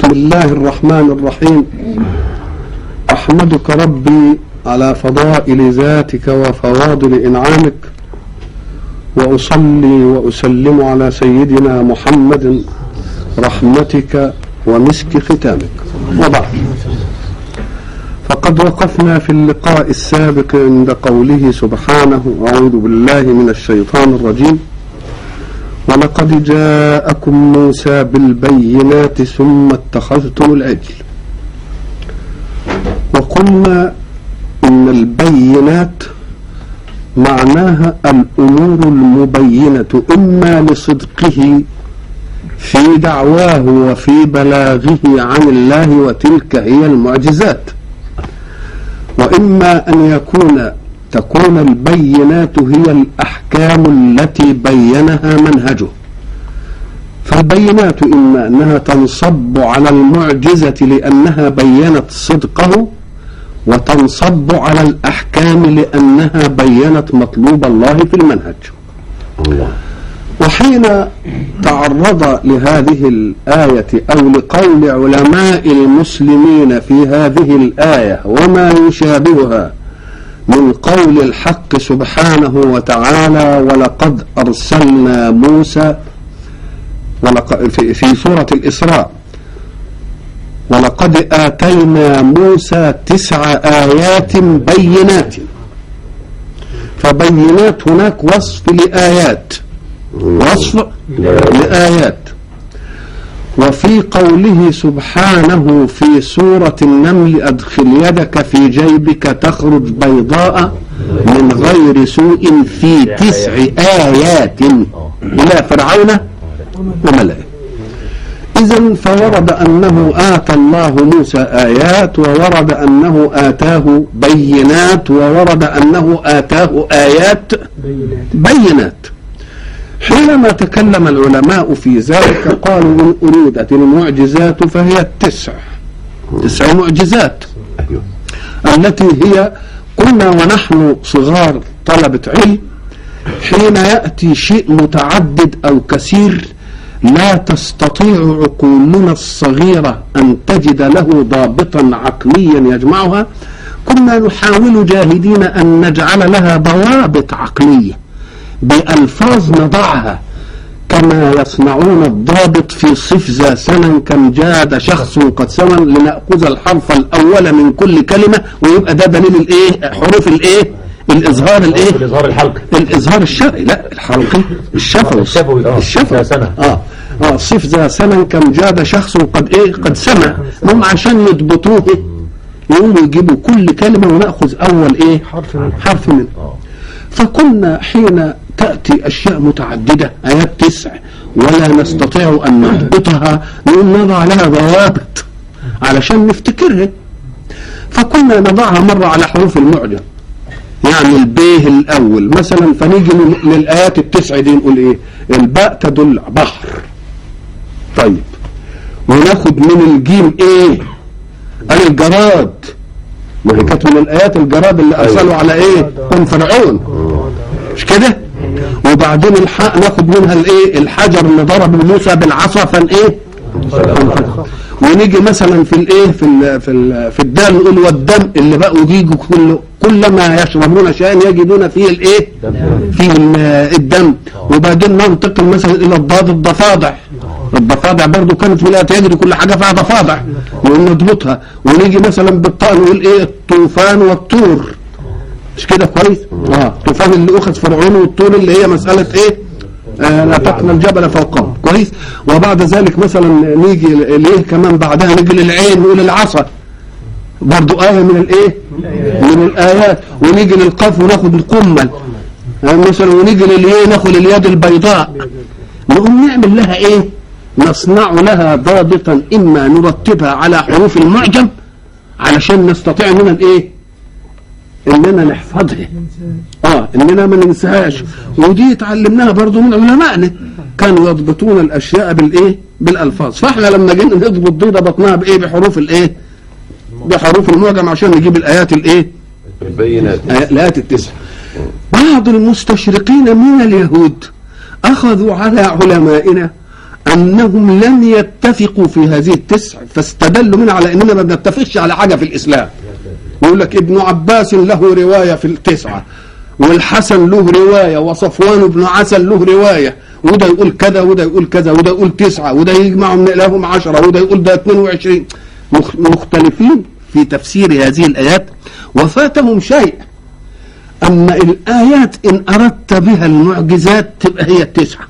بسم الله الرحمن الرحيم احمدك ربي على فضائل ذاتك وفواضل انعامك واصلي واسلم على سيدنا محمد رحمتك ومسك ختامك وبعد فقد وقفنا في اللقاء السابق عند قوله سبحانه اعوذ بالله من الشيطان الرجيم ولقد جاءكم موسى بالبينات ثم اتخذتم العجل وقلنا ان البينات معناها الامور المبينه اما لصدقه في دعواه وفي بلاغه عن الله وتلك هي المعجزات واما ان يكون تكون البينات هي الاحكام التي بينها منهجه فالبينات اما انها تنصب على المعجزه لانها بينت صدقه وتنصب على الاحكام لانها بينت مطلوب الله في المنهج الله وحين تعرض لهذه الآية أو لقول علماء المسلمين في هذه الآية وما يشابهها من قول الحق سبحانه وتعالى ولقد أرسلنا موسى ولق- في في سورة الإسراء ولقد آتينا موسى تسع آيات بينات فبينات هناك وصف لآيات وصف لآيات وفي قوله سبحانه في سورة النمل أدخل يدك في جيبك تخرج بيضاء من غير سوء في تسع آيات إلى فرعون وملئه إذا فورد أنه آتى الله موسى آيات وورد أنه آتاه بينات وورد أنه آتاه آيات بينات حينما تكلم العلماء في ذلك قالوا إن أريدت المعجزات فهي التسع تسع معجزات أيوه. التي هي قلنا ونحن صغار طلبة علم حين يأتي شيء متعدد أو كثير لا تستطيع عقولنا الصغيرة أن تجد له ضابطا عقليا يجمعها كنا نحاول جاهدين أن نجعل لها ضوابط عقلية بألفاظ نضعها كما يصنعون الضابط في صف ذا سنن كم جاد شخص قد سمن لنأخذ الحرف الأول من كل كلمة ويبقى ده دليل الإيه حروف الإيه الإظهار الإيه الإظهار الحلقي الإظهار الشرعي لا الحلقي الشفوي الشفوي، آه. الشفوي ذا سنة. اه اه صف ذا سنن كم جاد شخص قد ايه قد سمع هم عشان يضبطوه يقوموا يجيبوا كل كلمة ونأخذ أول إيه حرف منها. حرف منه فقلنا حين تأتي أشياء متعددة آيات تسع ولا نستطيع أن نضبطها نقول نضع لها ضوابط علشان نفتكرها فكنا نضعها مرة على حروف المعجم يعني البيه الأول مثلا فنيجي لل- للآيات التسع دي نقول إيه الباء تدل بحر طيب وناخد من الجيم إيه قال الجراد ما هي كانت من الآيات الجراد اللي أرسلوا على إيه قوم فرعون مش كده وبعدين الحق ناخد منها الايه الحجر اللي ضرب موسى بالعصا فان ايه فانفجر. ونيجي مثلا في الايه في ال في ال في الدال نقول والدم اللي بقوا يجوا كل كلما يشربون شيئا يجدون فيه الايه فيه ال- الدم وبعدين ننتقل مثلا الى الضاد الضفادع الضفادع برضو كانت في الآيات يجري كل حاجه فيها ضفادع ونضبطها ونيجي مثلا بالطاء نقول ايه الطوفان والطور مش كده كويس اه الطوفان اللي اخذ فرعون والطول اللي هي مساله ايه آه لا تقنا الجبل فوقهم كويس وبعد ذلك مثلا نيجي ليه كمان بعدها نيجي للعين نقول العصا برضو آية من الإيه؟ من الآيات ونيجي للقاف وناخد القمل آه مثلا ونيجي للياء ناخد اليد البيضاء نقوم نعمل لها إيه؟ نصنع لها ضابطا إما نرتبها على حروف المعجم علشان نستطيع منها الإيه؟ اننا نحفظها اه اننا ما ننساهاش ودي اتعلمناها برضو من علمائنا كانوا يضبطون الاشياء بالايه بالالفاظ فاحنا لما جينا نضبط دي ضبطناها بايه بحروف الايه بحروف المعجم عشان نجيب الايات الايه البينات آه، الايات التسع بعض المستشرقين من اليهود اخذوا على علمائنا انهم لم يتفقوا في هذه التسع فاستدلوا منها على اننا ما بنتفقش على حاجه في الاسلام يقول لك ابن عباس له روايه في التسعه والحسن له روايه وصفوان بن عسل له روايه وده يقول كذا وده يقول كذا وده يقول تسعه وده يجمع من لهم عشره وده يقول ده 22 مخ- مختلفين في تفسير هذه الايات وفاتهم شيء اما الايات ان اردت بها المعجزات تبقى هي التسعه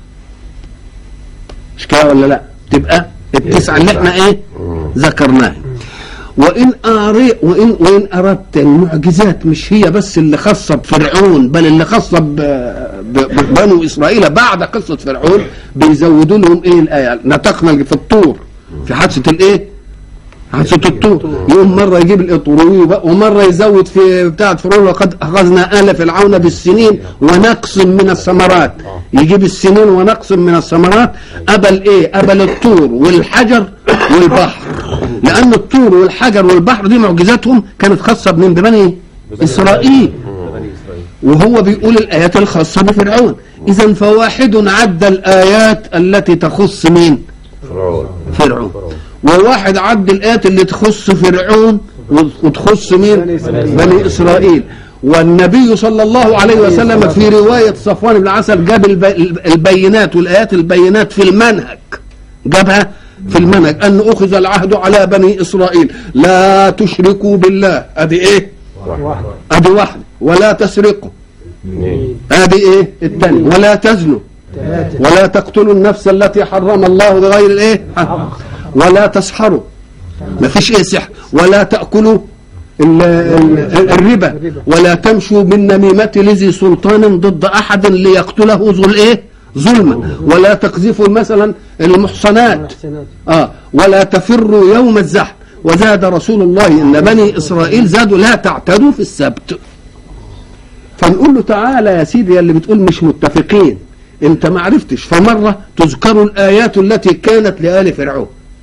مش كده ولا لا تبقى التسعه اللي احنا ايه ذكرناها وان أري وان وان اردت المعجزات مش هي بس اللي خاصه بفرعون بل اللي خاصه ب- ب- ببنو اسرائيل بعد قصه فرعون بيزودوا لهم ايه الايه نطقنا في الطور في حادثه الايه حادثه الطور يقوم مره يجيب الاطروي وب- ومره يزود في بتاعه فرعون وقد اخذنا ال فرعون بالسنين ونقص من الثمرات يجيب السنين ونقص من الثمرات قبل ايه قبل الطور والحجر والبحر لان الطور والحجر والبحر دي معجزاتهم كانت خاصه بمن ببني اسرائيل وهو بيقول الايات الخاصه بفرعون اذا فواحد عد الايات التي تخص مين فرعون فرعون وواحد عد الايات اللي تخص فرعون وتخص مين بني اسرائيل والنبي صلى الله عليه وسلم في روايه صفوان بن عسل جاب الب- البينات والايات البينات في المنهج جابها في المنهج ان اخذ العهد على بني اسرائيل لا تشركوا بالله ادي ايه واحد ادي واحده ولا تسرقوا اثنين ادي ايه الثاني ولا تزنوا ثلاثة ولا تقتلوا النفس التي حرم الله بغير الايه حق. ولا تسحروا ما فيش ايه سحر ولا تاكلوا ال- ال- الربا ولا تمشوا بالنميمة لذي سلطان ضد احد ليقتله ذو الايه ظلما ولا تقذفوا مثلا المحصنات محسنات اه ولا تفروا يوم الزحف وزاد رسول الله ان بني اسرائيل زادوا لا تعتدوا في السبت فنقول له تعالى يا سيدي يا اللي بتقول مش متفقين انت ما عرفتش فمره تذكر الايات التي كانت لآل فرعون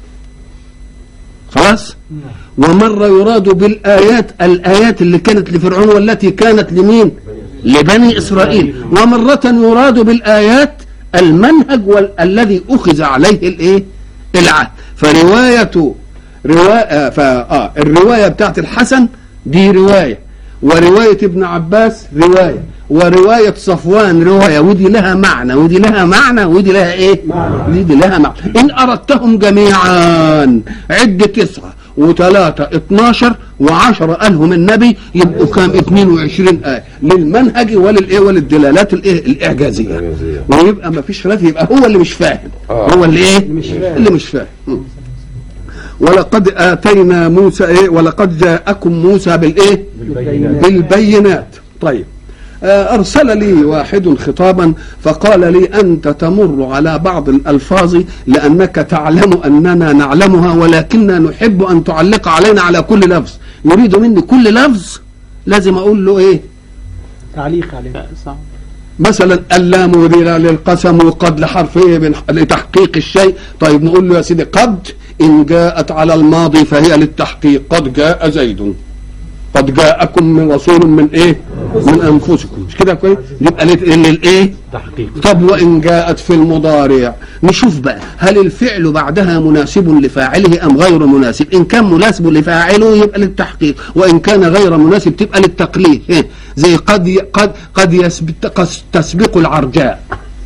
خلاص ومره يراد بالايات الايات اللي كانت لفرعون والتي كانت لمين لبني اسرائيل ومره يراد بالايات المنهج وال- الذي اخذ عليه الايه العهد فروايه روايه فا آه الروايه بتاعت الحسن دي روايه وروايه ابن عباس روايه وروايه صفوان روايه ودي لها معنى ودي لها معنى ودي لها ايه معنى. ودي لها معنى ان اردتهم جميعا عد تسعه وثلاثة 12 وعشرة قالهم النبي يبقوا كام 22 آية للمنهج وللإيه وللدلالات الإيه الإعجازية الإعجازية. ويبقى ما فيش خلاف يبقى هو اللي مش فاهم آه. هو اللي إيه اللي مش فاهم. اللي مش فاهم مم. ولقد آتينا موسى إيه ولقد جاءكم موسى بالإيه بالبينات. بالبينات طيب آه، أرسل لي واحد خطابا فقال لي أنت تمر على بعض الألفاظ لأنك تعلم أننا نعلمها ولكننا نحب أن تعلق علينا على كل لفظ يريد مني كل لفظ لازم أقول له إيه تعليق عليه مثلا اللام ذي للقسم وقد لحرف ايه من لتحقيق الشيء طيب نقول له يا سيدي قد ان جاءت على الماضي فهي للتحقيق قد جاء زيد قد جاءكم من رسول من ايه من انفسكم مش كده كويس يبقى لل- للايه تحقيق طب وان جاءت في المضارع نشوف بقى هل الفعل بعدها مناسب لفاعله ام غير مناسب ان كان مناسب لفاعله يبقى للتحقيق وان كان غير مناسب تبقى للتقليد إيه؟ زي قد ي- قد قد يسبق قد تسبق العرجاء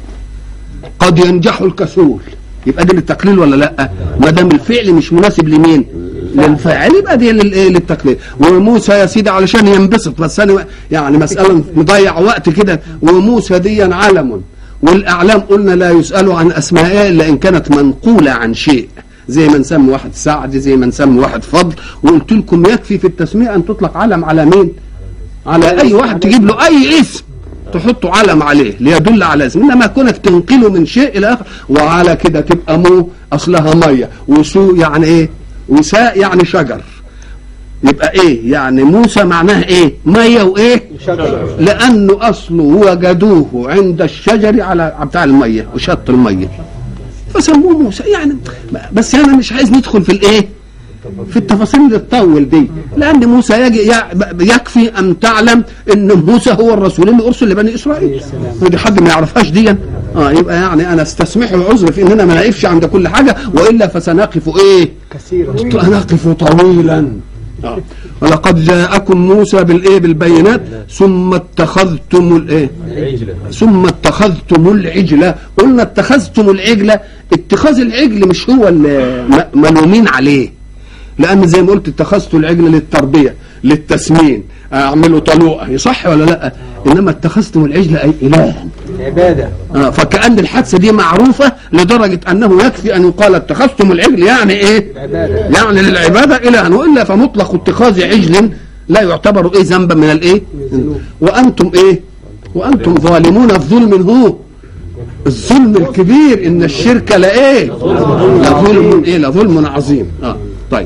قد ينجح الكسول يبقى دي للتقليل ولا لا ما دام الفعل مش مناسب لمين للفاعل يبقى دي للايه للتقليل وموسى يا سيدي علشان ينبسط بس انا يعني مساله مضيع وقت كده وموسى دي علم والاعلام قلنا لا يسالوا عن اسمائها الا ان كانت منقوله عن شيء زي ما نسمي واحد سعد زي ما نسمي واحد فضل وقلت لكم يكفي في التسميه ان تطلق علم على مين على اي واحد تجيب له اي اسم تحطه علم عليه ليدل على اسم انما كونك تنقله من شيء الى اخر وعلى كده تبقى مو اصلها ميه وسو يعني ايه وساء يعني شجر يبقى ايه يعني موسى معناه ايه ميه وايه شجر لانه اصله وجدوه عند الشجر على بتاع الميه وشط الميه فسموه موسى يعني بس انا مش عايز ندخل في الايه في التفاصيل اللي تطول دي لان موسى يجي يكفي ان تعلم ان موسى هو الرسول اللي ارسل لبني اسرائيل ودي حد ما يعرفهاش دي اه يبقى يعني انا استسمحه العذر في اننا ما نقفش عند كل حاجه والا فسنقف ايه كثيرا نقف طويلا آه. ولقد جاءكم موسى بالايه بالبينات ثم اتخذتم الايه العجلة ثم اتخذتم العجلة قلنا اتخذتم العجلة اتخاذ العجل مش هو اللي م- ملومين عليه لأن زي ما قلت اتخذتوا العجل للتربية للتسمين اعملوا طلوقة صح ولا لا إنما اتخذتم العجل أي إلها عبادة آه، فكأن الحادثة دي معروفة لدرجة أنه يكفي أن يقال اتخذتم العجل يعني إيه عبادة يعني للعبادة إلها وإلا فمطلق اتخاذ عجل لا يعتبر إيه ذنبا من الإيه وأنتم إيه وأنتم ظالمون الظلم هو الظلم الكبير إن الشرك لإيه لظلم إيه لظلم عظيم آه. طيب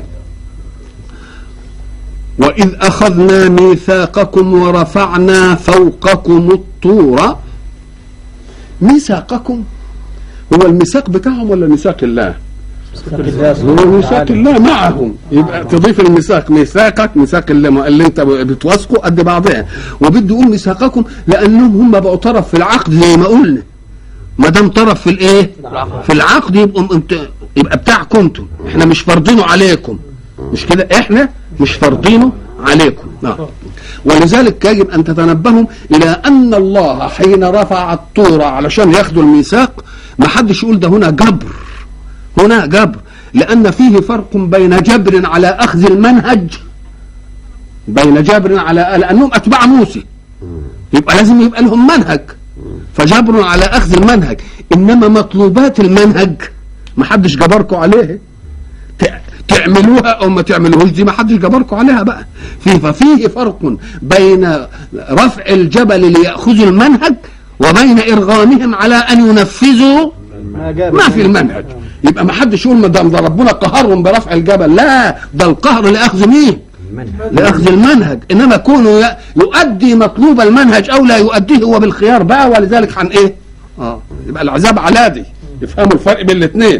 وإذ أخذنا ميثاقكم ورفعنا فوقكم الطور ميثاقكم هو الميثاق بتاعهم ولا ميثاق الله؟ هو ميثاق الله معهم يبقى تضيف الميثاق ميثاقك ميثاق اللي, اللي انت بتوثقه قد بعضها وبده يقول ميثاقكم لانهم هم بقوا طرف في العقد زي ما قلنا ما دام طرف في الايه؟ في العقد يبقوا انت يبقى بتاعكم انتم احنا مش فارضينه عليكم مش كده احنا مش فارضينه عليكم نعم ولذلك يجب ان تتنبهوا الى ان الله حين رفع الطور علشان ياخدوا الميثاق ما حدش يقول ده هنا جبر هنا جبر لأن فيه فرق بين جبر على أخذ المنهج بين جبر على لأنهم أتباع موسى يبقى لازم يبقى لهم منهج فجبر على أخذ المنهج إنما مطلوبات المنهج ما حدش جبركم عليه ت- تعملوها أو ما تعملوهوش دي ما حدش جبركم عليها بقى فيه ففيه فرق بين رفع الجبل ليأخذوا المنهج وبين إرغامهم على أن ينفذوا ما جاب ما في المنهج يبقى ما حدش يقول ما دام ده ربنا قهرهم برفع الجبل لا ده القهر لاخذ مين لاخذ المنهج انما كونه ي- يؤدي مطلوب المنهج او لا يؤديه هو بالخيار بقى ولذلك عن ايه اه يبقى العذاب على دي يفهموا الفرق بين الاثنين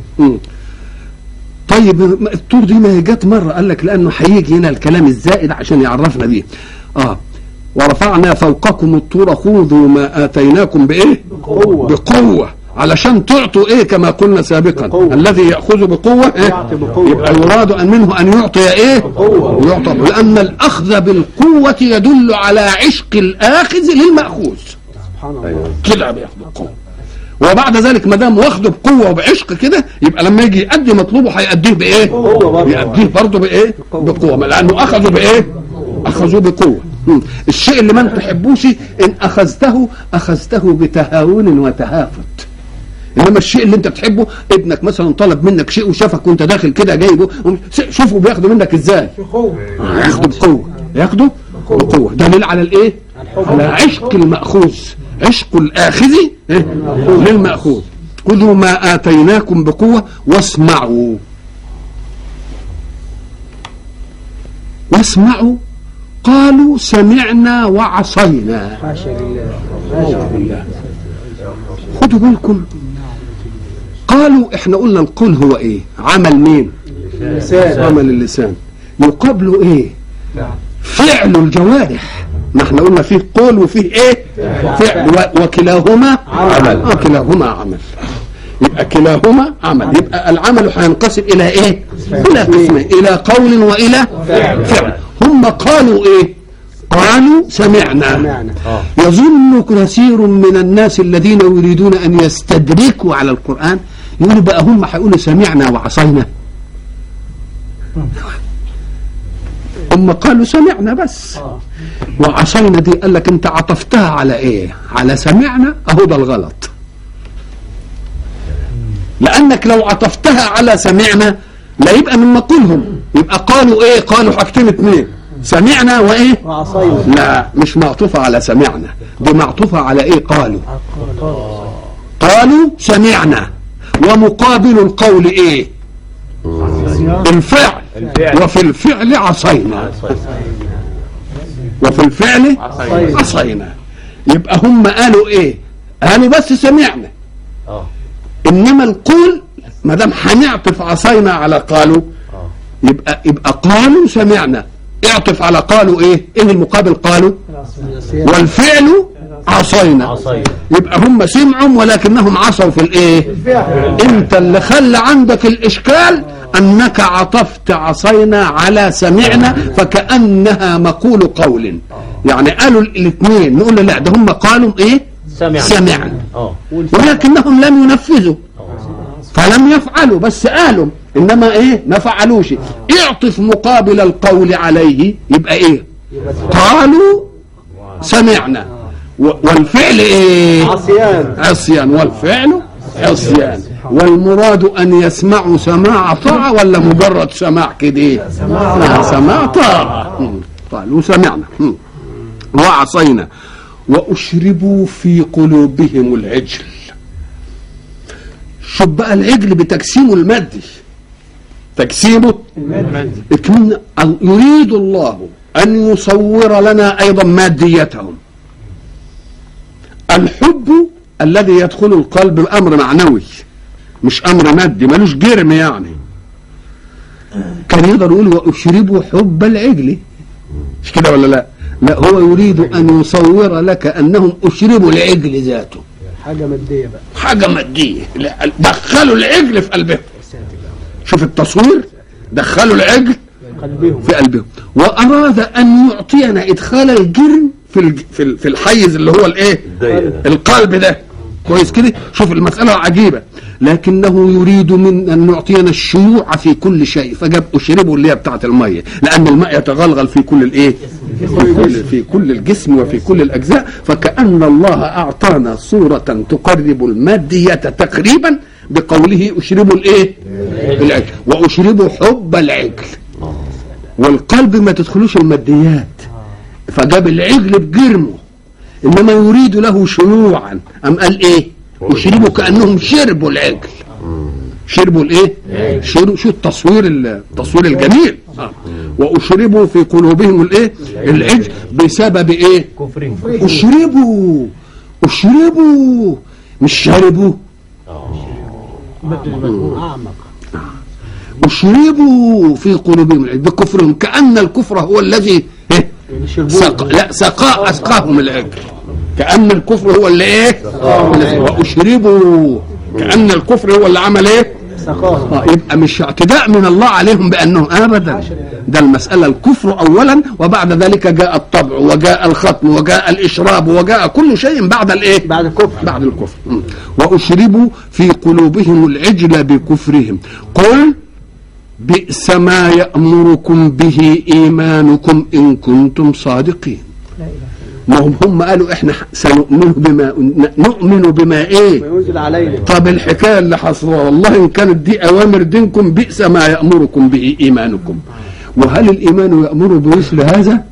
طيب ما- الطور دي ما هي جت مره قال لك لانه هيجي هنا الكلام الزائد عشان يعرفنا دي اه ورفعنا فوقكم الطور خذوا ما اتيناكم بايه بقوة. بقوه علشان تعطوا ايه كما قلنا سابقا بقوة. الذي ياخذ بقوه إيه؟ يعطي بقوة. يبقى يراد ان منه ان يعطي ايه بقوة. يعطى لان الاخذ بالقوه يدل على عشق الاخذ للماخوذ سبحان الله أيوة. كده بياخد بقوه وبعد ذلك ما دام واخده بقوه وبعشق كده يبقى لما يجي يأدي مطلوبه هيأديه بايه؟ بقوة برضه. يأديه برضه بايه؟ بقوه ما لانه اخذوا بايه؟ اخذوه بقوه مم. الشيء اللي ما تحبوش ان اخذته اخذته بتهاون وتهافت انما الشيء اللي انت بتحبه ابنك مثلا طلب منك شيء وشافك وانت داخل كده جايبه قوم شوفوا بياخده منك ازاي آه، ياخده بقوه ياخده بقوه دليل على الايه على عشق الماخوذ عشق الاخذ إيه؟ للماخوذ خذوا ما اتيناكم بقوه واسمعوا واسمعوا قالوا سمعنا وعصينا حاشا لله حاشا لله خدوا بالكم قالوا احنا قلنا القول هو ايه عمل مين لسان عمل اللسان يقابله ايه فعل الجوارح ما احنا قلنا فيه قول وفيه ايه فعل و- وكلاهما عمل. اه كلاهما عمل يبقى كلاهما عمل يبقى العمل هينقسم الى ايه الى قسمين الى قول والى فعل هم قالوا ايه قالوا سمعنا سمعنا يظن كثير من الناس الذين يريدون ان يستدركوا على القران يقولوا بقى هم هيقولوا سمعنا وعصينا هم قالوا سمعنا بس وعصينا دي قال لك انت عطفتها على ايه على سمعنا اهو ده الغلط لانك لو عطفتها على سمعنا لا يبقى من مقولهم يبقى قالوا ايه قالوا حاجتين اتنين سمعنا وايه وعصينا لا مش معطوفة على سمعنا دي معطوفة على ايه قالوا قالوا سمعنا ومقابل القول ايه الفعل الفعل. وفي الفعل عصينا وفي الفعل عصينا. عصينا يبقى هم قالوا ايه قالوا بس سمعنا اه انما القول ما دام هنعطف عصينا على قالوا يبقى يبقى قالوا سمعنا اعطف على قالوا ايه ايه المقابل قالوا والفعل عصينا عصينا يبقى هم سمعوا ولكنهم عصوا في الايه انت اللي خلى عندك الاشكال انك عطفت عصينا على سمعنا فكانها مقول قول يعني قالوا الاثنين نقول له لا ده هم قالوا ايه سمعنا سمعنا اه ولكنهم لم ينفذوا فلم يفعلوا بس قالوا انما ايه ما فعلوش اعطف مقابل القول عليه يبقى ايه قالوا سمعنا و- والفعل ايه عصيان عصيان والفعل عصيان والمراد ان يسمعوا سماع طاعه ولا مجرد سماع كده سماع سماع طاعه مم. قالوا سمعنا مم. وعصينا واشربوا في قلوبهم العجل شوف بقى العجل بتجسيمه المادي تجسيمه لكن يريد الله ان يصور لنا ايضا ماديتهم الحب الذي يدخل القلب امر معنوي مش امر مادي ملوش جرم يعني كان يقدر يقول واشربوا حب العجل مش كده ولا لا لا هو يريد ان يصور لك انهم اشربوا العجل ذاته حاجة مادية بقى حاجه ماديه لا، دخلوا العجل في قلبهم شوف التصوير دخلوا العجل قلبهم في قلبهم واراد ان يعطينا ادخال الجرم في الج- في ال- في الحيز اللي هو الايه الضيق ده. القلب ده كويس كده شوف المسألة عجيبة لكنه يريد من أن يعطينا الشيوع في كل شيء فجاب أشربه اللي هي بتاعة المية لأن الماء يتغلغل في كل الإيه في كل, في كل الجسم وفي كل الأجزاء فكأن الله أعطانا صورة تقرب المادية تقريبا بقوله أشربوا الإيه العجل وأشربوا حب العجل والقلب ما تدخلوش الماديات فجاب العجل بجرمه انما يريد له شيوعا ام قال ايه اشربوا كانهم شربوا العجل شربوا الايه شربوا شو التصوير التصوير الجميل آه. واشربوا في قلوبهم الايه العجل بسبب ايه كفرهم اشربوا اشربوا مش شربوا أعمق اشربوا في قلوبهم العجل بكفرهم كان الكفر هو الذي إيه؟ سق... لا سقاء اسقاهم العجل كان الكفر هو اللي ايه واشربوا كان الكفر هو اللي عمل ايه سقاهم آه، يبقى مش اعتداء من الله عليهم بانهم ابدا ده المساله الكفر اولا وبعد ذلك جاء الطبع وجاء الختم وجاء الاشراب وجاء كل شيء بعد الايه بعد الكفر بعد الكفر م. واشربوا في قلوبهم العجل بكفرهم قل بئس ما يامركم به ايمانكم ان كنتم صادقين ما هم هم قالوا احنا سنؤمن بما نؤمن بما ايه وينزل علينا طب الحكايه اللي حصلها والله ان كانت دي اوامر دينكم بئس ما يامركم به ايمانكم وهل الايمان يامر بمثل هذا؟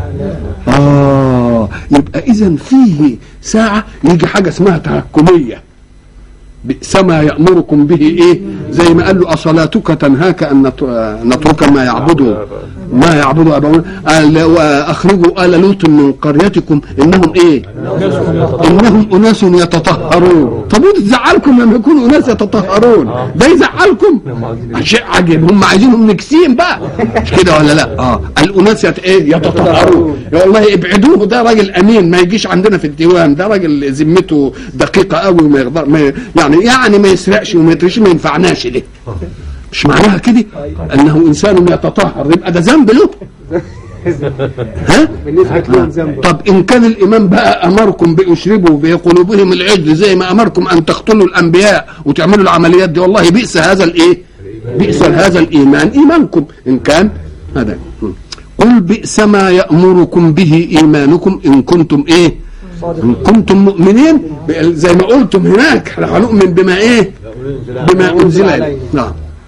اه يبقى اذا فيه ساعه يجي حاجه اسمها تهكميه بئس ما يامركم به ايه؟ زي ما قال له اصلاتك تنهاك ان نت- نترك ما يعبد ما يعبد اباؤنا قال واخرجوا ال لوط من قريتكم انهم ايه؟ انهم اناس يتطهرون طب ودي تزعلكم لما يكونوا اناس يتطهرون ده يزعلكم شيء عجيب هم عايزينهم نكسين بقى مش كده ولا لا اه الاناس يت... ايه يتطهرون يا والله ابعدوه ده راجل امين ما يجيش عندنا في الديوان ده راجل ذمته دقيقه قوي وما يقدر ما يعني يعني ما يسرقش وما يترش ما ينفعناش ده مش معناها كده انه انسان يتطهر يبقى ده ذنب له ها بالنسبة لهم ذنب طب ان كان الامام بقى امركم باشربوا بقلوبهم العجل زي ما امركم ان تقتلوا الانبياء وتعملوا العمليات دي والله بئس هذا الايه بئس هذا الايمان ايمانكم ان كان هذا قل بئس ما يامركم به ايمانكم ان كنتم ايه ان كنتم مؤمنين ب- زي ما قلتم هناك احنا هنؤمن بما ايه بما انزل اليه نعم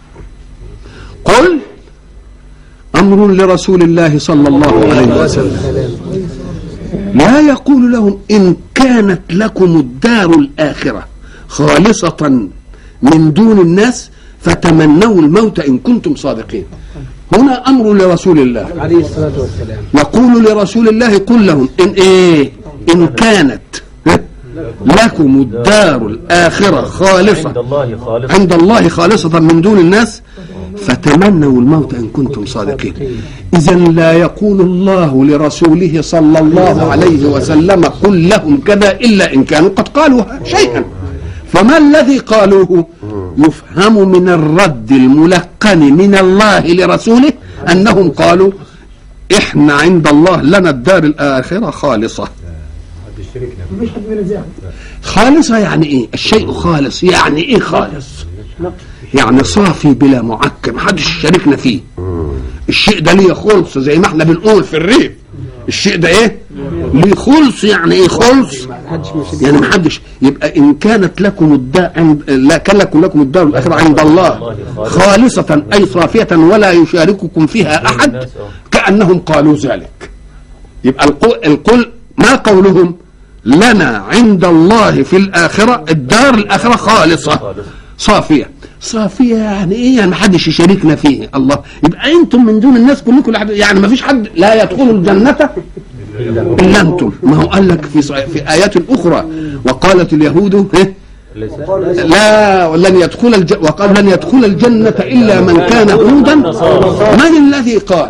قل امر لرسول الله صلى الله عليه وسلم لا يقول لهم إن كانت لكم الدار الآخرة خالصة من دون الناس فتمنوا الموت إن كنتم صادقين هنا أمر لرسول الله عليه الصلاة والسلام يقول لرسول الله قل لهم إن إيه إن كانت لكم الدار الآخرة عند خالصة الله خالص عند الله خالصة من دون الناس فتمنوا الموت ان كنتم صادقين اذا لا يقول الله لرسوله صلى الله عليه وسلم قل لهم كذا الا ان كانوا قد قالوا شيئا فما الذي قالوه يفهم من الرد الملقن من الله لرسوله انهم قالوا احنا عند الله لنا الدار الاخره خالصه مفيش حد من الزعم خالصة يعني ايه الشيء خالص يعني ايه خالص يعني صافي بلا معكر محدش شاركنا فيه الشيء ده ليه خلص زي ما احنا بنقول في الريف الشيء ده ايه ليه خلص يعني ايه خلص محدش مش يعني محدش يبقى ان كانت لكم الدار عند لا كان لكم لكم الدار الاخره عند الله خالصه اي صافيه ولا يشارككم فيها احد كانهم قالوا ذلك يبقى القول, القول ما قولهم لنا عند الله في الاخره الدار الاخره خالصه صافيه صافيه يعني ايه يعني ما حدش يشاركنا فيه الله يبقى انتم من دون الناس كلكم لحد يعني ما فيش حد لا يدخل الجنه الا انتم ما هو قال لك في ص- في ايات اخرى وقالت اليهود إيه؟ لا ولن يدخل الج... وقال لن يدخل الجنة إلا من كان هودا من الذي قال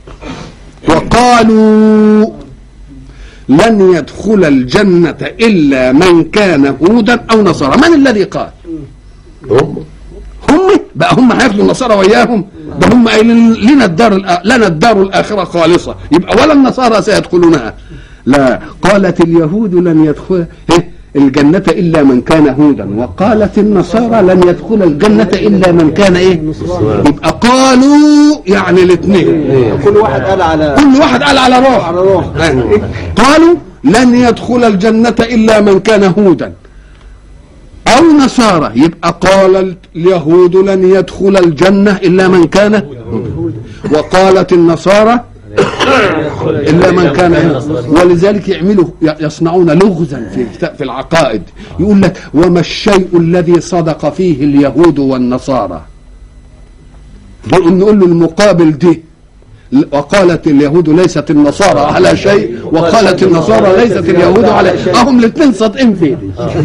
وقالوا لن يدخل الجنة إلا من كان هودا أو نصارى من الذي قال هم هم بقى هم هياخدوا النصارى وياهم ده هم قايلين لنا الدار الآ- لنا الدار الاخره خالصه يبقى ولا النصارى سيدخلونها لا قالت اليهود لن يدخل إيه؟ الجنة إلا من كان هودا وقالت النصارى لن يدخل الجنة إلا من كان إيه يبقى قالوا يعني الاثنين كل واحد قال على كل واحد قال على روح على روح قالوا لن يدخل الجنة إلا من كان هودا أو نصارى يبقى قال اليهود لن يدخل الجنة إلا من كان هودا وقالت النصارى إلا من كان هودا ولذلك يعملوا يصنعون لغزا في كتاب- في العقائد يقول لك وما الشيء الذي صدق فيه اليهود والنصارى نقول نقول له المقابل دي وقالت اليهود ليست النصارى على شيء وقالت النصارى ليست اليهود على شيء اهم الاثنين صادقين فيه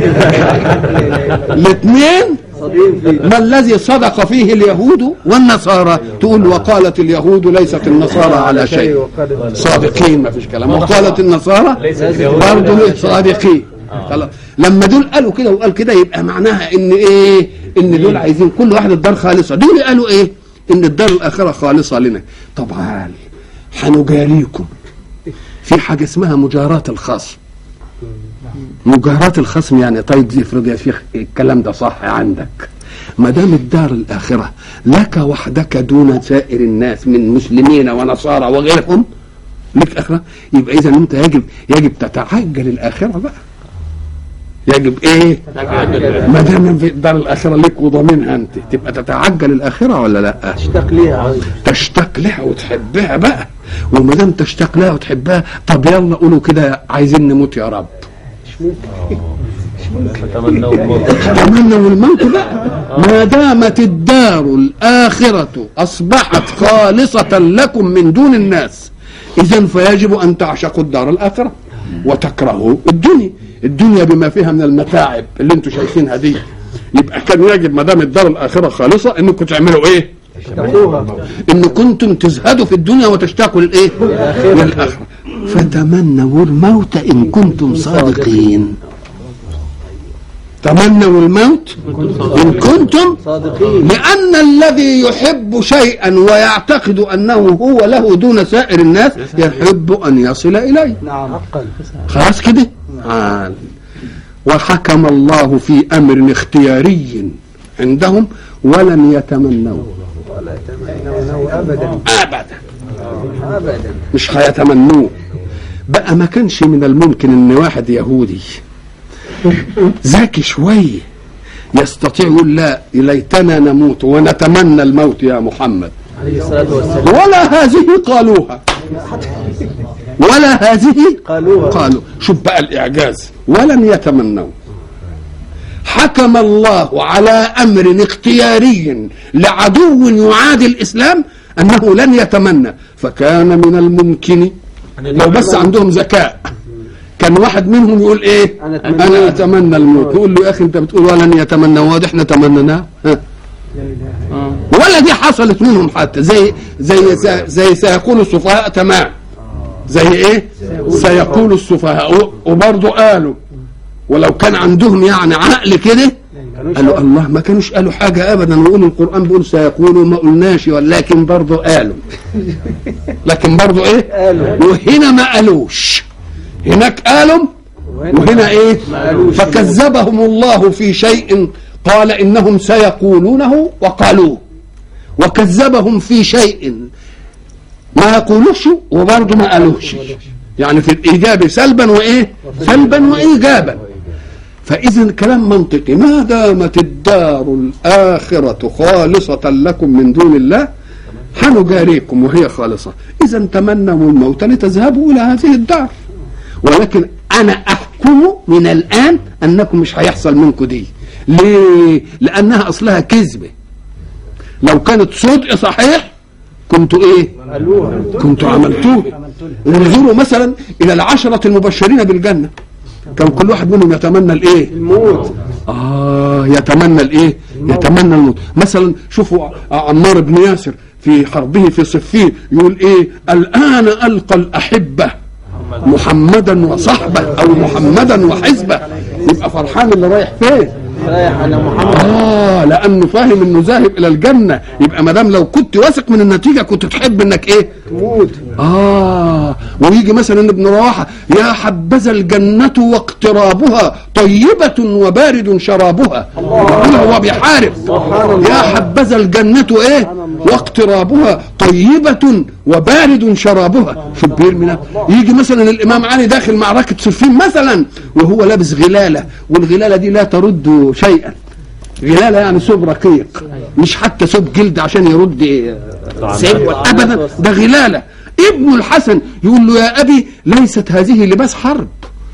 الاثنين صديق في ما الذي صدق فيه اليهود والنصارى تقول وقالت اليهود ليست النصارى على شيء وقال صادقين ما فيش كلام وقالت النصارى برضه صادقين خلاص لما دول قالوا كده وقال كده يبقى معناها ان ايه ان دول عايزين كل واحد الدار خالصه دول قالوا ايه ان الدار الاخره خالصه لنا طبعا هنجاريكم في حاجه اسمها مجاراه الخصم مجاراة الخصم يعني طيب افرض يا شيخ الكلام ده صح عندك ما دام الدار الاخره لك وحدك دون سائر الناس من مسلمين ونصارى وغيرهم لك اخره يبقى اذا انت يجب يجب تتعجل الاخره بقى يجب ايه ما دام في الدار الاخره لك وضامنها انت تبقى تتعجل الاخره ولا لا اشتاق ليها عايز تشتاق لها وتحبها بقى وما دام تشتاق لها وتحبها طب يلا قولوا كده عايزين نموت يا رب تمنوا الموت تمنوا الموت بقى ما دامت الدار الآخرة أصبحت خالصة لكم من دون الناس إذا فيجب أن تعشقوا الدار الآخرة وتكرهوا الدنيا الدنيا بما فيها من المتاعب اللي انتم شايفينها دي يبقى كان يجب ما دام الدار الآخرة خالصة انكم تعملوا ايه؟ اشتاقوها ان كنتم تزهدوا في الدنيا وتشتاقوا للايه؟ للاخره فتمنوا الموت ان كنتم صادقين تمنوا الموت ان كنتم صادقين لان الذي يحب شيئا ويعتقد انه هو له دون سائر الناس يحب ان يصل اليه نعم حقا خلاص كده آه. وحكم الله في امر اختياري عندهم ولن يتمنوا ولا يتمنونه ابدا ابدا ابدا مش هيتمنوه بقى ما كانش من الممكن ان واحد يهودي ذكي شويه يستطيع يقول لا ليتنا نموت ونتمنى الموت يا محمد عليه الصلاه والسلام ولا هذه قالوها ولا هذه قالوها قالوا شوف بقى الاعجاز ولم يتمنوا حكم الله على امر اختياري لعدو يعادي الاسلام انه لن يتمنى فكان من الممكن لو بس عندهم ذكاء كان واحد منهم يقول ايه أنا أتمنى انا اتمنى الموت يقول له يا اخي انت بتقول ولن يتمنى واضح احنا تمنناه ها. ولا دي حصلت منهم حتى زي زي زي, زي سيقول السفهاء تمام زي ايه سيقول السفهاء وبرضه قالوا ولو كان عندهم يعني عقل كده قالوا الله ما كانوش قالوا حاجة أبدا ويقولوا القرآن بيقول سيقولوا ما قلناش ولكن برضه قالوا لكن برضه إيه قالوا. وهنا ما قالوش هناك قالوا وهنا إيه فكذبهم الله في شيء قال إنهم سيقولونه وقالوه وكذبهم في شيء ما يقولوش وبرضه ما قالوش يعني في الإيجاب سلبا وإيه سلبا وإيجابا فإذا كلام منطقي ما دامت الدار الآخرة خالصة لكم من دون الله حنجاريكم وهي خالصة إذا تمنوا الموت لتذهبوا إلى هذه الدار ولكن أنا أحكم من الآن أنكم مش هيحصل منكم دي ليه؟ لأنها أصلها كذبة لو كانت صدق صحيح كنتوا إيه؟ قالوها كنتوا عملتوه انظروا مثلا إلى العشرة المبشرين بالجنة كان كل واحد منهم يتمنى الإيه؟ الموت آه يتمنى الإيه؟ يتمنى الموت مثلا شوفوا عمار بن ياسر في حربه في صفين يقول إيه؟ الآن ألقى الأحبة محمدا وصحبه أو محمدا وحزبه يبقى فرحان اللي رايح فين؟ رايح على محمد اه لانه فاهم انه ذاهب الى الجنه يبقى ما دام لو كنت واثق من النتيجه كنت تحب انك ايه موت اه ويجي مثلا ابن رواحه يا حبذا الجنه واقترابها طيبه وبارد شرابها يقول هو بيحارب يا حبذا الجنه ايه واقترابها طيبه وبارد شرابها شوف بيرمي نفسه. يجي مثلا الامام علي داخل معركه صفين مثلا وهو لابس غلاله والغلاله دي لا ترد شيئا غلاله يعني ثوب رقيق مش حتى ثوب جلد عشان يرد سيف ابدا ده غلاله ابن الحسن يقول له يا ابي ليست هذه لباس حرب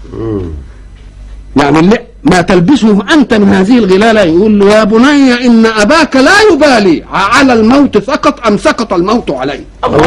يعني اللي ما تلبسه انت من هذه الغلاله يقول له يا بني ان اباك لا يبالي على الموت سقط ام سقط الموت عليه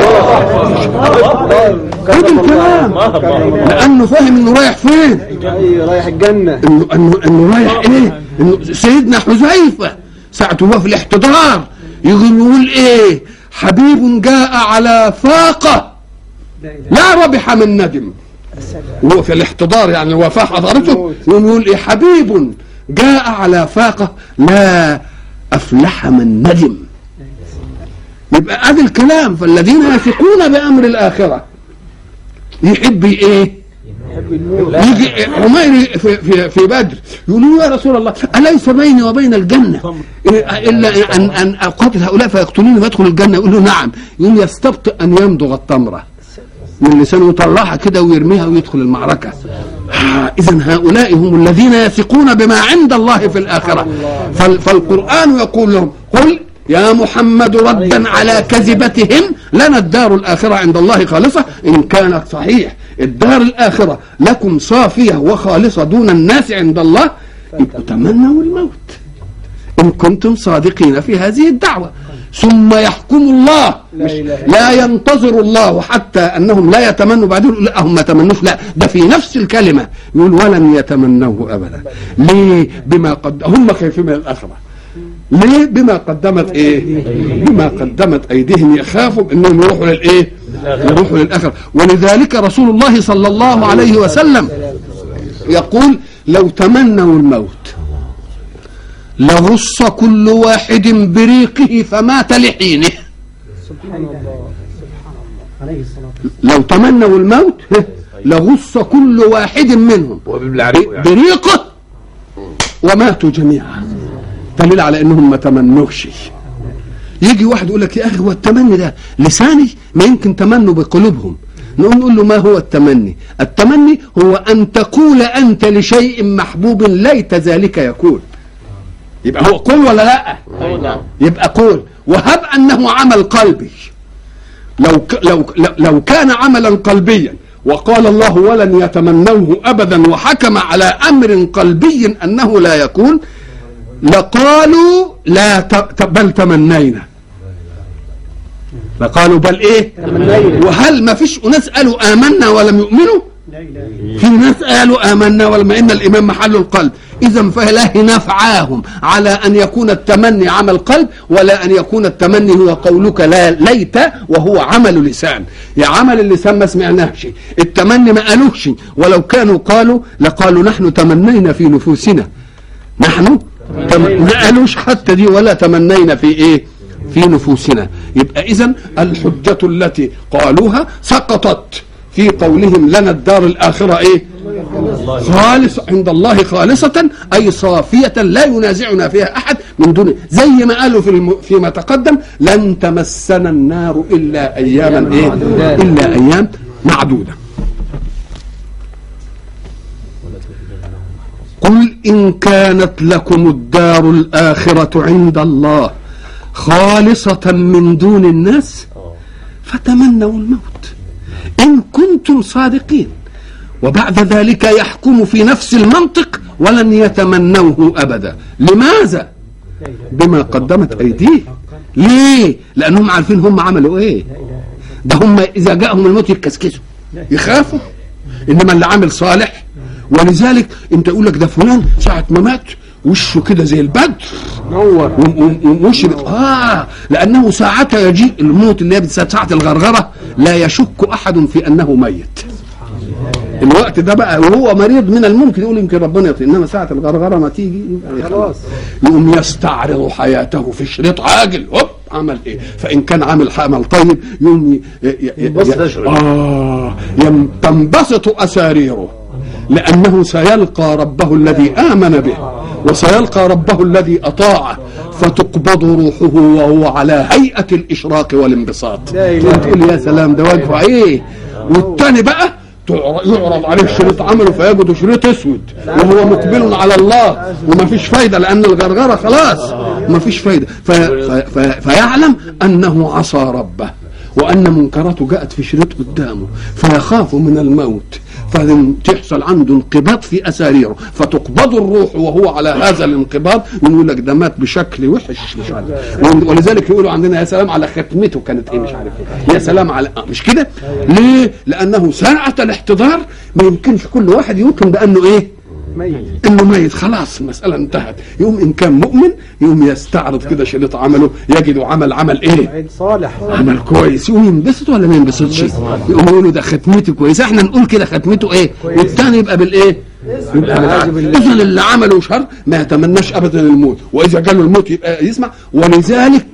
خد الكلام لانه فاهم انه رايح فين اي رايح الجنه انه انه انه رايح ايه؟ انه سيدنا حذيفه ساعة هو في الاحتضار يقول يقول ايه؟ حبيب جاء على فاقه لا ربح من ندم وهو في الاحتضار يعني الوفاة حضرته يقوم يقول ايه حبيب جاء على فاقه لا افلح من ندم يبقى ادي الكلام فالذين يثقون بامر الاخره يحب ايه؟ يحب الموت يجي عمير في, في, في بدر يقولوا يا رسول الله أليس بيني وبين الجنة إلا أن أن أقاتل هؤلاء فيقتلوني فأدخل الجنة يقول له نعم يقول يستبطئ أن يمضغ التمرة من لسانه يطلعها كده ويرميها ويدخل المعركة آه إذا هؤلاء هم الذين يثقون بما عند الله في الآخرة فال فالقرآن يقول لهم قل يا محمد ردا على كذبتهم لنا الدار الآخرة عند الله خالصة إن كانت صحيح الدار الآخرة لكم صافية وخالصة دون الناس عند الله يبقوا تمنوا الموت إن كنتم صادقين في هذه الدعوة ثم يحكم الله مش لا ينتظر الله حتى أنهم لا يتمنوا بعدين يقول لا هم ما تمنوش لا ده في نفس الكلمة يقول ولن يتمنوه أبدا ليه بما قد هم خايفين من الآخرة ليه بما قدمت ايه بما قدمت ايديهم يخافوا انهم يروحوا للايه يروحوا للاخره ولذلك رسول الله صلى الله عليه وسلم يقول لو تمنوا الموت لغص كل واحد بريقه فمات لحينه سبحان الله عليه الصلاة لو تمنوا الموت لغص كل واحد منهم هو بيبلع ريقه يعني بريقه وماتوا جميعا دليل على انهم ما تمنوش يجي واحد يقول لك يا اخي هو التمني ده لساني ما يمكن تمنوا بقلوبهم نقوم نقول له ما هو التمني التمني هو ان تقول انت لشيء محبوب ليت ذلك يكون يبقى هو قول ولا لا يبقى قول وهب انه عمل قلبي لو ك لو لو- لو كان عملا قلبيا وقال الله ولن يتمنوه ابدا وحكم على امر قلبي انه لا يكون لقالوا لا ت... ت- بل تمنينا لقالوا بل ايه تمنينا. وهل ما فيش اناس قالوا امنا ولم يؤمنوا لا إله إلا في ناس قالوا امنا ولم ان الايمان محل القلب اذا فله نفعاهم على ان يكون التمني عمل قلب ولا ان يكون التمني هو قولك لا ليت وهو عمل لسان يا عمل اللسان ما سمعناهش التمني ما قالوش ولو كانوا قالوا لقالوا نحن تمنينا في نفوسنا نحن تم... ما قالوش حتى دي ولا تمنينا في ايه في نفوسنا يبقى اذا الحجة التي قالوها سقطت في قولهم لنا الدار الآخرة ايه خالص عند الله خالصة أي صافية لا ينازعنا فيها أحد من دون زي ما قالوا في الم... فيما تقدم لن تمسنا النار إلا أياما إيه إلا أيام معدودة قل إن كانت لكم الدار الآخرة عند الله خالصة من دون الناس فتمنوا الموت إن كنتم صادقين وبعد ذلك يحكم في نفس المنطق ولن يتمنوه أبدا لماذا؟ بما قدمت أيديه ليه؟ لأنهم عارفين هم عملوا إيه ده هم إذا جاءهم الموت يتكسكسوا يخافوا إنما اللي عامل صالح ولذلك انت يقول لك ده فلان ساعة ما مات وشه كده زي البدر نور ومشرق اه لانه ساعتها يجيء الموت اللي هي ساعه الغرغره لا يشك احد في انه ميت الوقت ده بقى وهو مريض من الممكن يقول يمكن ربنا يطيق انما ساعه الغرغره ما تيجي يبقى خلاص يقوم يستعرض حياته في شريط عاجل هوب عمل ايه فان كان عامل عمل طيب يقوم ي... ي... ي... ينبسط يشعر. اه يم... تنبسط اساريره لانه سيلقى ربه الذي امن به وسيلقى ربه الذي اطاعه فتقبض روحه وهو على هيئه الاشراق والانبساط لا إله إلا تقول يا سلام ده وجهه ايه والتاني بقى تعر- يعرض عليه شريط عمله فيجد شريط اسود وهو مقبل على الله وما فيش فايده لان الغرغره خلاص ما فيش فايده ف... ف... ف... فيعلم انه عصى ربه وان منكراته جاءت في شريط قدامه فيخاف من الموت فتحصل عنده انقباض في اساريره فتقبض الروح وهو على هذا الانقباض يقول لك ده مات بشكل وحش مش عارف ولذلك يقولوا عندنا يا سلام على ختمته كانت ايه مش عارف ايه يا سلام على آه مش كده ليه لانه ساعه الاحتضار ما يمكنش كل واحد يوقن بانه ايه ميت انه ميت خلاص المساله انتهت يقوم ان كان مؤمن يقوم يستعرض كده شريط عمله يجد عمل عمل ايه عيد صالح عمل كويس يقوم ينبسط ولا ما ينبسطش يقوم يقولوا ده ختمته كويسه احنا نقول كده ختمته ايه والثاني يبقى بالايه يبقى بالعكس اذا اللي عمله شر ما يتمناش ابدا الموت واذا جاله الموت يبقى يسمع ولذلك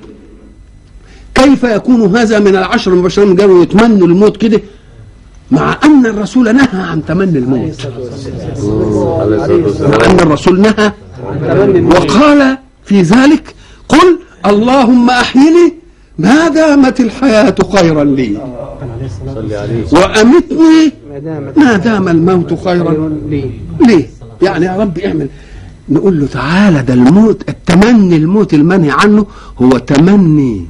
كيف يكون هذا من العشر المبشرين من قالوا يتمنوا الموت كده مع ان الرسول نهى عن تمني الموت عليه الصلاة مع والسلام ان الرسول نهى تمني الموت. وقال في ذلك قل اللهم احيني ما دامت الحياه خيرا لي صلي عليه وامتني ما دامت ما دام الموت خيرا خير لي ليه يعني يا رب اعمل نقول له تعالى ده الموت التمني الموت المنهي عنه هو تمني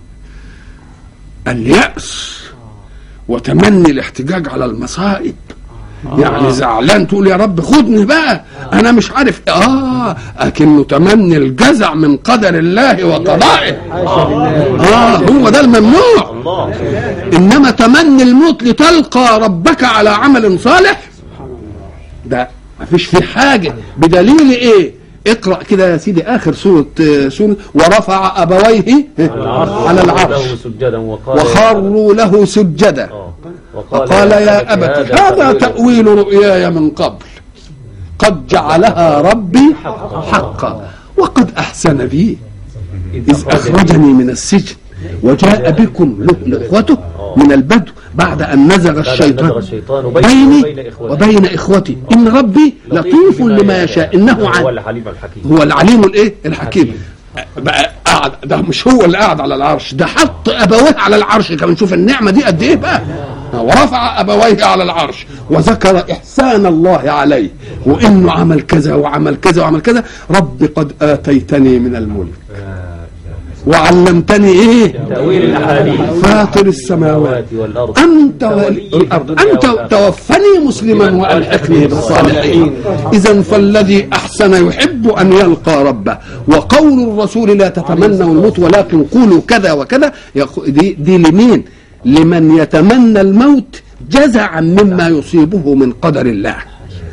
اليأس وتمني الاحتجاج على المصائب يعني زعلان تقول يا رب خدني بقى انا مش عارف اه اكنه تمني الجزع من قدر الله وقضائه حاشا لله اه هو ده الممنوع الله انما تمني الموت لتلقى ربك على عمل صالح ده مفيش فيه حاجه بدليل ايه اقرا كده يا سيدي اخر سوره آه، سوره ورفع ابويه على العرش له سجدا وقال وخروا له سجدا آه. فقال يا ابت هذا تاويل رؤياي من قبل قد جعلها ربي حقا وقد احسن بي إذ أخرجني من السجن وجاء بكم له إخوته من البدو بعد أن نزغ نزغ الشيطان الشيطان بيني وبين إخوته. وبين إخوتي إن ربي لطيف لما يشاء إنه هو عن الحليم الحكيم هو العليم الإيه الحكيم بقى قاعد ده مش هو اللي قاعد على العرش ده حط أبويه على العرش كمان شوف النعمة دي قد إيه بقى ورفع أبويه على العرش وذكر إحسان الله عليه وإنه عمل كذا وعمل كذا وعمل كذا رب قد آتيتني من الملك وعلمتني ايه تأويل الأحاديث فاطر السماوات والأرض انت والارض انت توفني مسلما والحقني بالصالحين اذا فالذي احسن يحب ان يلقى ربه وقول الرسول لا تتمنوا الموت ولكن قولوا كذا وكذا يقو- دي, دي لمين لمن يتمنى الموت جزعا مما يصيبه من قدر الله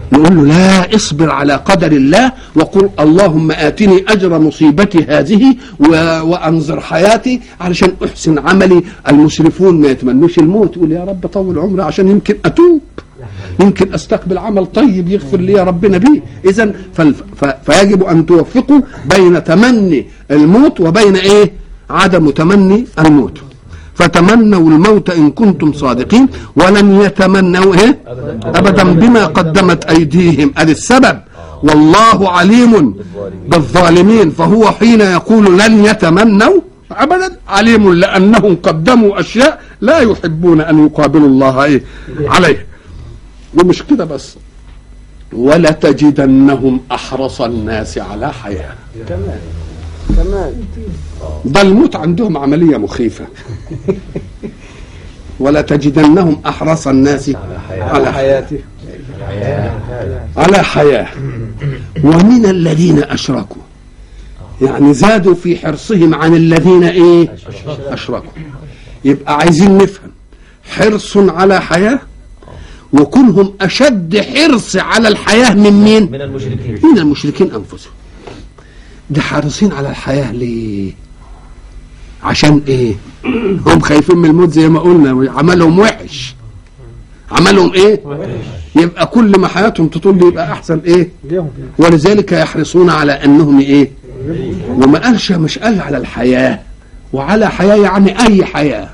نقول له لا اصبر على قدر الله وقل اللهم آتني أجر مصيبتي هذه و... وأنظر حياتي علشان أحسن عملي المسرفون ما يتمنوش الموت يقول يا رب طول عمري عشان يمكن أتوب يمكن استقبل عمل طيب يغفر لي ربنا به اذا فالف... ف... فيجب ان توفقوا بين تمني الموت وبين ايه عدم تمني الموت فتمنوا الموت ان كنتم صادقين ولن يتمنوا ايه ابدا بما قدمت ايديهم ادي السبب والله عليم بالظالمين فهو حين يقول لن يتمنوا ابدا عليم لانهم قدموا اشياء لا يحبون ان يقابلوا الله ايه عليه ومش كده بس ولتجدنهم احرص الناس على حياه كمان كمان ده الموت عندهم عمليه مخيفه ولتجدنهم احرص الناس على حياه حياتي على حياه ومن الذين اشركوا يعني زادوا في حرصهم عن الذين ايه اشركوا يبقى عايزين نفهم حرص على حياه وكونهم اشد حرص على الحياه من مين من المشركين من المشركين انفسهم ده حريصين على الحياه ليه عشان ايه هم خايفين من الموت زي ما قلنا عملهم وحش عملهم ايه يبقى كل ما حياتهم تطول يبقى احسن ايه ليهم ولذلك يحرصون على انهم ايه وما قالش مش قال على الحياه وعلى حياه يعني اي حياه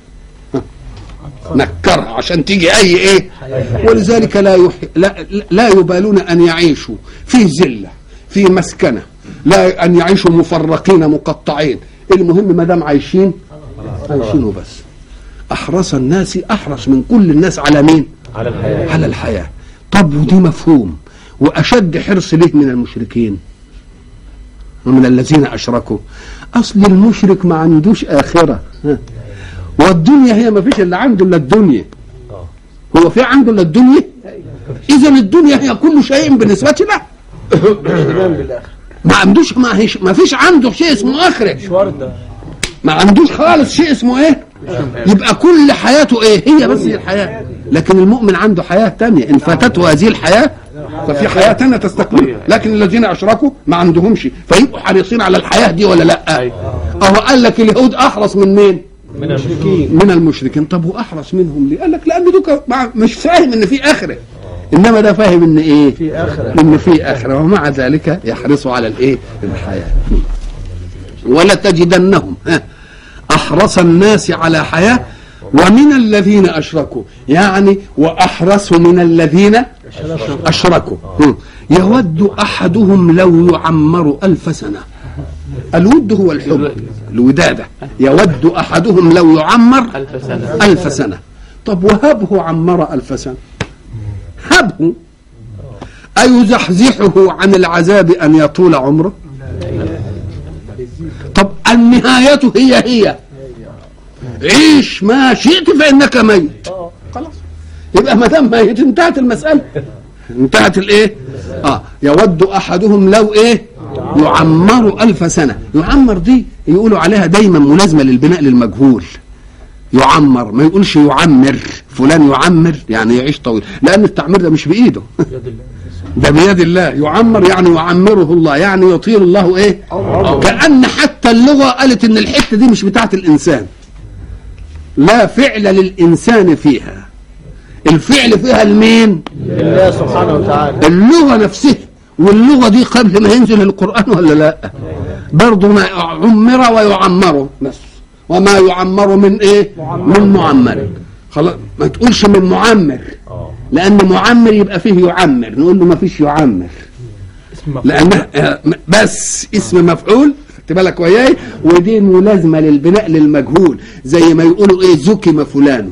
نكرها عشان تيجي اي ايه ولذلك لا يح... لا, لا يبالون ان يعيشوا في ذله في مسكنه لا ان يعيشوا مفرقين مقطعين المهم ما دام عايشين عايشين وبس احرص الناس احرص من كل الناس على مين على الحياة على الحياه طب ودي مفهوم واشد حرص ليه من المشركين ومن الذين اشركوا اصل المشرك ما عندوش اخره ها. والدنيا هي ما فيش اللي عنده الا الدنيا هو في عنده الا الدنيا اذا الدنيا هي كل شيء بالنسبه له ايمان بالاخر ما عندوش ما, هيش ما فيش عنده شيء اسمه اخره ورده ما عندوش خالص شيء اسمه ايه يبقى كل حياته ايه هي بس هي الحياه لكن المؤمن عنده حياه تانية ان فاتته هذه الحياه ففي حياه تانية تستقبل لكن الذين اشركوا ما عندهمش فيبقوا حريصين على الحياه دي ولا لا اهو قال لك اليهود احرص من مين من المشركين من المشركين طب واحرص منهم ليه قال لك لان دوك مع- مش فاهم ان في اخره انما ده فاهم ان ايه في اخره ان في اخره ومع ذلك يحرصوا على الايه الحياه ولتجدنهم ها، احرص الناس على حياه ومن الذين اشركوا يعني واحرصوا من الذين اشركوا هم. يود احدهم لو يعمر الف سنه الود هو الحب الوداده يود احدهم لو يعمر ألف سنة ألف سنة طب وهبه عمر ألف سنة هبه أيزحزحه عن العذاب أن يطول عمره طب النهاية هي هي عيش ما شئت فإنك ميت خلاص يبقى ما دام ميت انتهت المسألة انتهت الايه اه يود احدهم لو ايه يعمر الف سنه يعمر دي يقولوا عليها دايما ملازمه للبناء للمجهول يعمر ما يقولش يعمر فلان يعمر يعني يعيش طويل لان التعمير ده مش بايده ده بيد الله يعمر يعني يعمره الله يعني يطيل الله ايه كأن حتى اللغة قالت ان الحتة دي مش بتاعت الانسان لا فعل للانسان فيها الفعل فيها المين لله سبحانه وتعالى اللغة نفسها واللغة دي قبل ما ينزل القرآن ولا لا برضه ما عمر ويعمر بس وما يعمر من ايه من معمر خلاص ما تقولش من معمر لان معمر يبقى فيه يعمر نقول له ما فيش يعمر لانه آه، بس اسم مفعول خدت بالك وياي ودي ملازمه للبناء للمجهول زي ما يقولوا ايه زكم فلان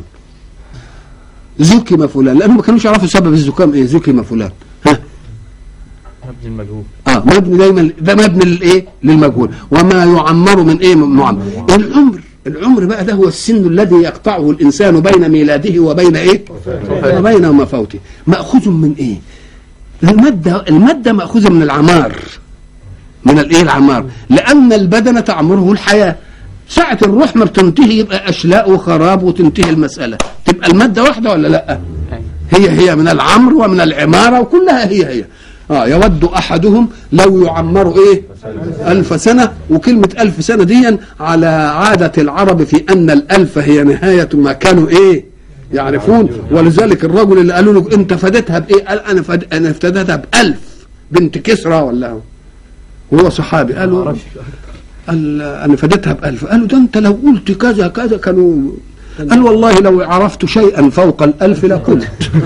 زكم فلان لانهم ما كانوش يعرفوا سبب الزكام ايه زكم فلان ها مبني المجهول اه مبني دايما ده مبني للايه للمجهول وما يعمر من ايه من معمر العمر العمر بقى ده هو السن الذي يقطعه الانسان بين ميلاده وبين ايه وبين مفوته ماخوذ من ايه الماده الماده ماخوذه من العمار من الايه العمار لان البدن تعمره الحياه ساعة الروح ما بتنتهي يبقى أشلاء وخراب وتنتهي المسألة تبقى المادة واحدة ولا لأ هي هي من العمر ومن العمارة وكلها هي هي اه يود احدهم لو يعمر ايه الف سنة وكلمة الف سنة دي على عادة العرب في ان الالف هي نهاية ما كانوا ايه يعرفون ولذلك الرجل اللي قالوا له انت فدتها بايه قال انا فد... انا افتدتها بألف بنت كسرى ولا وهو صحابي قالوا قال انا فدتها بألف قالوا ده انت لو قلت كذا كذا كانوا قال والله لو عرفت شيئا فوق الألف لقلت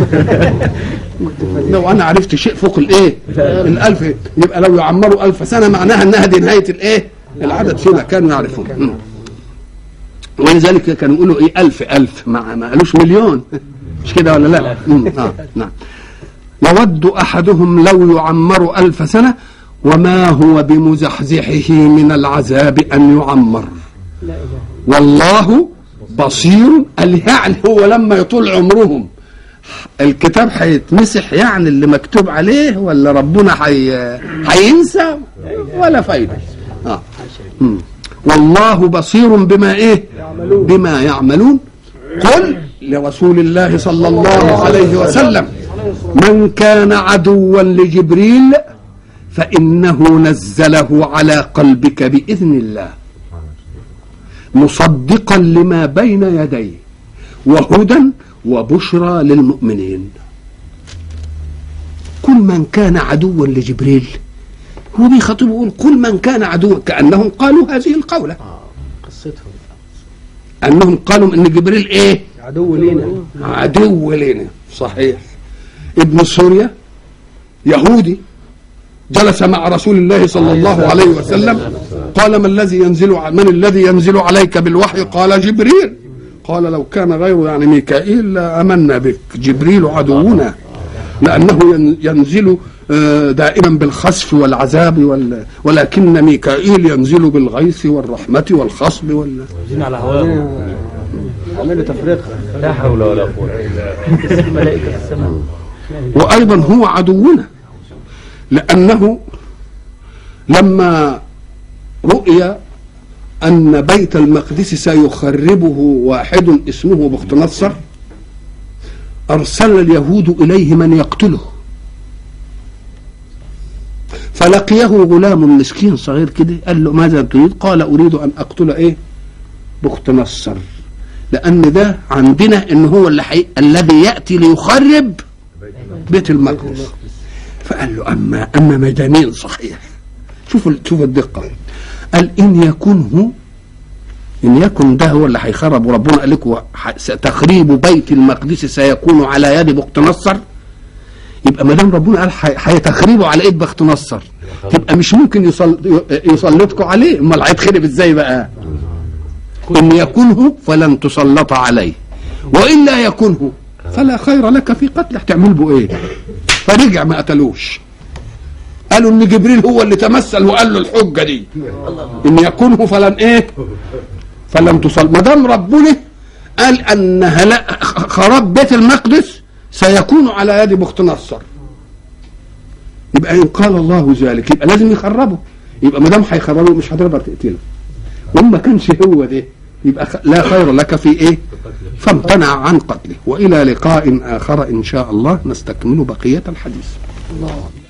لو أنا عرفت شيء فوق الإيه الألف يبقى لو يعمروا ألف سنة معناها أنها دي نهاية الإيه العدد فيما كانوا يعرفون م. ولذلك كانوا يقولوا إيه ألف ألف ما, ما قالوش مليون مش كده ولا لا م. آه. نعم يود أحدهم لو يعمر ألف سنة وما هو بمزحزحه من العذاب أن يعمر لا إله والله بصير قال يعني هو لما يطول عمرهم الكتاب هيتمسح يعني اللي مكتوب عليه ولا ربنا حي... هينسى ولا فايدة آه. مم. والله بصير بما ايه بما يعملون قل لرسول الله صلى الله عليه وسلم من كان عدوا لجبريل فإنه نزله على قلبك بإذن الله مصدقا لما بين يديه وهدى وبشرى للمؤمنين كل من كان عدوا لجبريل هو بيخاطب يقول كل من كان عدوا كأنهم قالوا هذه القولة قصتهم أنهم قالوا إن جبريل إيه عدو لينا عدو لنا صحيح ابن سوريا يهودي جلس مع رسول الله صلى الله عليه وسلم قال ما الذي ينزل ع- من الذي ينزل عليك بالوحي قال جبريل قال لو كان غيره يعني ميكائيل لامنا بك جبريل عدونا لانه ين- ينزل آه، دائما بالخسف والعذاب وال... ولكن ميكائيل ينزل بالغيث والرحمه والخصب وال... زين على هواهم عملوا تفرقه لا حول ولا قوة ملائكة السماء وايضا هو عدونا لانه لما رؤي ان بيت المقدس سيخربه واحد اسمه بخت نصر ارسل اليهود اليه من يقتله فلقيه غلام مسكين صغير كده قال له ماذا تريد قال اريد ان اقتل ايه بخت نصر لان ده عندنا ان هو اللي حي... الذي ياتي ليخرب بيت المقدس فقال له اما اما مجانين صحيح شوفوا شوفوا الدقه قال ان يكن هو ان يكن ده هو اللي هيخرب وربنا قال لكم ح- تخريب بيت المقدس سيكون على يد بخت نصر يبقى ما دام ربنا قال حي- هيتخربوا على ايد بخت نصر تبقى مش ممكن يصل يسلطكم عليه امال هيتخرب ازاي بقى ان يكنه فلن تسلط عليه وان لا يكنه فلا خير لك في قتله هتعمل به ايه فرجع ما قتلوش قالوا ان جبريل هو اللي تمثل وقال له الحجه دي ان يكنه فلن ايه فلن تصل ما دام ربنا قال ان هلا خراب بيت المقدس سيكون على يد بخت نصر يبقى ان قال الله ذلك يبقى لازم يخربه يبقى ما دام هيخربه مش هتقدر تقتله وما كانش هو ده يبقى خ- لا خير لك في ايه فامتنع عن قتله والى لقاء اخر ان شاء الله نستكمل بقيه الحديث الله